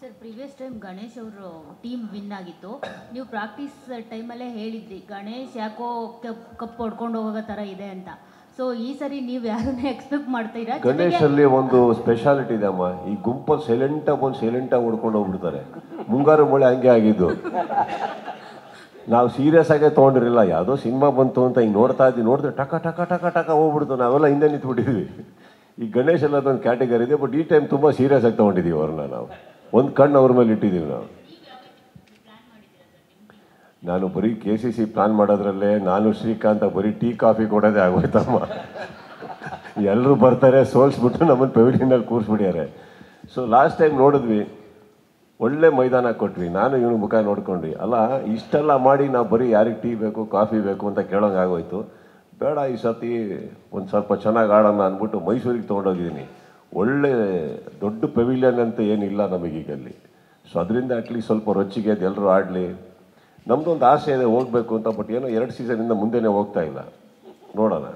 sir previous time Ganesh ಅವರು team win ಆಗಿತ್ತು ನೀವು ಪ್ರಾಕ್ಟೀಸ್ ಟೈಮಲ್ಲೇ ಹೇಳಿದ್ರಿ ಗಣೇಶ್ ಯಾಕೋ ಕಪ್ ಕಪ್ ಹೊಡ್ಕೊಂಡು ಹೋಗೋ ಥರ ಇದೆ ಅಂತ ಸೊ ಈ ಸರಿ ನೀವು ಯಾರನ್ನ ಎಕ್ಸ್ಪೆಕ್ಟ್ ಮಾಡ್ತೀರಾ ಗಣೇಶ್ ಜೊತೆಗೆ ಅಲ್ಲಿ ಒಂದು ಸ್ಪೆಷಾಲಿಟಿ ಇದೆ ಅಮ್ಮ ಈ ಗುಂಪಲ್ಲಿ ಸೈಲೆಂಟಾಗಿ ಬಂದು ಸೈಲೆಂಟಾಗಿ ಹೊಡ್ಕೊಂಡು ಹೋಗ್ಬಿಡ್ತಾರೆ ಮುಂಗಾರು ಮಳೆ ಹಂಗೆ ಆಗಿದ್ದು ನಾವು ಸೀರಿಯಸ್ ಆಗೇ ತೊಗೊಂಡಿರಲಿಲ್ಲ ಯಾವುದೋ ಸಿನಿಮಾ ಬಂತು ಅಂತ ಹಿಂಗೆ ನೋಡ್ತಾ ಇದ್ವಿ ನೋಡಿದ್ರೆ ಟಕ ಟಕ ಟಕ ಟಕ ಹೋಗ್ಬಿಡ್ತು ನಾವೆಲ್ಲ ಹಿಂದೆ ನಿಂತ್ಬಿಟ್ಟಿದ್ವಿ ಈ ಗಣೇಶ್ ಎಲ್ಲ ಅದೊಂದು ಕ್ಯಾಟಗರಿ ಇದೆ ಬಟ್ ಈ ಟೈಮ್ ತುಂಬ ಸೀರಿಯಸ್ ಆಗಿ ತೊಗೊಂಡಿದ್ದೀವಿ ಅವ್ರನ್ನ ನಾವು ಒಂದು ಕಣ್ಣು ಅವ್ರ ಮೇಲೆ ಇಟ್ಟಿದ್ದೀವಿ ನಾವು ನಾನು ಬರೀ ಕೆ ಸಿ ಸಿ ಪ್ಲಾನ್ ಮಾಡೋದ್ರಲ್ಲೇ ನಾನು ಶ್ರೀಕಾಂತ ಬರೀ ಟೀ ಕಾಫಿ ಕೊಡೋದೇ ಆಗೋಯ್ತಮ್ಮ ಎಲ್ಲರೂ ಬರ್ತಾರೆ ಸೋಲ್ಸ್ಬಿಟ್ಟು ನಮ್ಮನ್ನು ಪೆವಿಲಿಯನಲ್ಲಿ ಕೂರಿಸ್ಬಿಡ್ಯಾರೆ ಸೊ ಲಾಸ್ಟ್ ಟೈಮ್ ನೋಡಿದ್ವಿ ಒಳ್ಳೆ ಮೈದಾನ ಕೊಟ್ವಿ ನಾನು ಇವನು ಮುಖ ನೋಡ್ಕೊಂಡ್ವಿ ಅಲ್ಲ ಇಷ್ಟೆಲ್ಲ ಮಾಡಿ ನಾವು ಬರೀ ಯಾರಿಗೆ ಟೀ ಬೇಕು ಕಾಫಿ ಬೇಕು ಅಂತ ಕೇಳೋಂಗೆ ಆಗೋಯ್ತು ಬೇಡ ಈ ಸತಿ ಒಂದು ಸ್ವಲ್ಪ ಚೆನ್ನಾಗಿ ಆಡೋಣ ಅಂದ್ಬಿಟ್ಟು ಮೈಸೂರಿಗೆ ತೊಗೊಂಡೋಗಿದ್ದೀನಿ ಒಳ್ಳೆ ದೊಡ್ಡ ಪೆವಿಲಿಯನ್ ಅಂತ ಏನಿಲ್ಲ ನಮಗೀಗ ಅಲ್ಲಿ ಸೊ ಅದರಿಂದ ಅಟ್ಲೀಸ್ಟ್ ಸ್ವಲ್ಪ ರೊಚ್ಚಿಗೆ ಅದು ಎಲ್ಲರೂ ಆಡಲಿ ನಮ್ಮದೊಂದು ಆಸೆ ಇದೆ ಹೋಗಬೇಕು ಅಂತ ಬಟ್ ಏನೋ ಎರಡು ಸೀಸನಿಂದ ಮುಂದೆನೇ ಹೋಗ್ತಾ ಇಲ್ಲ ನೋಡೋಣ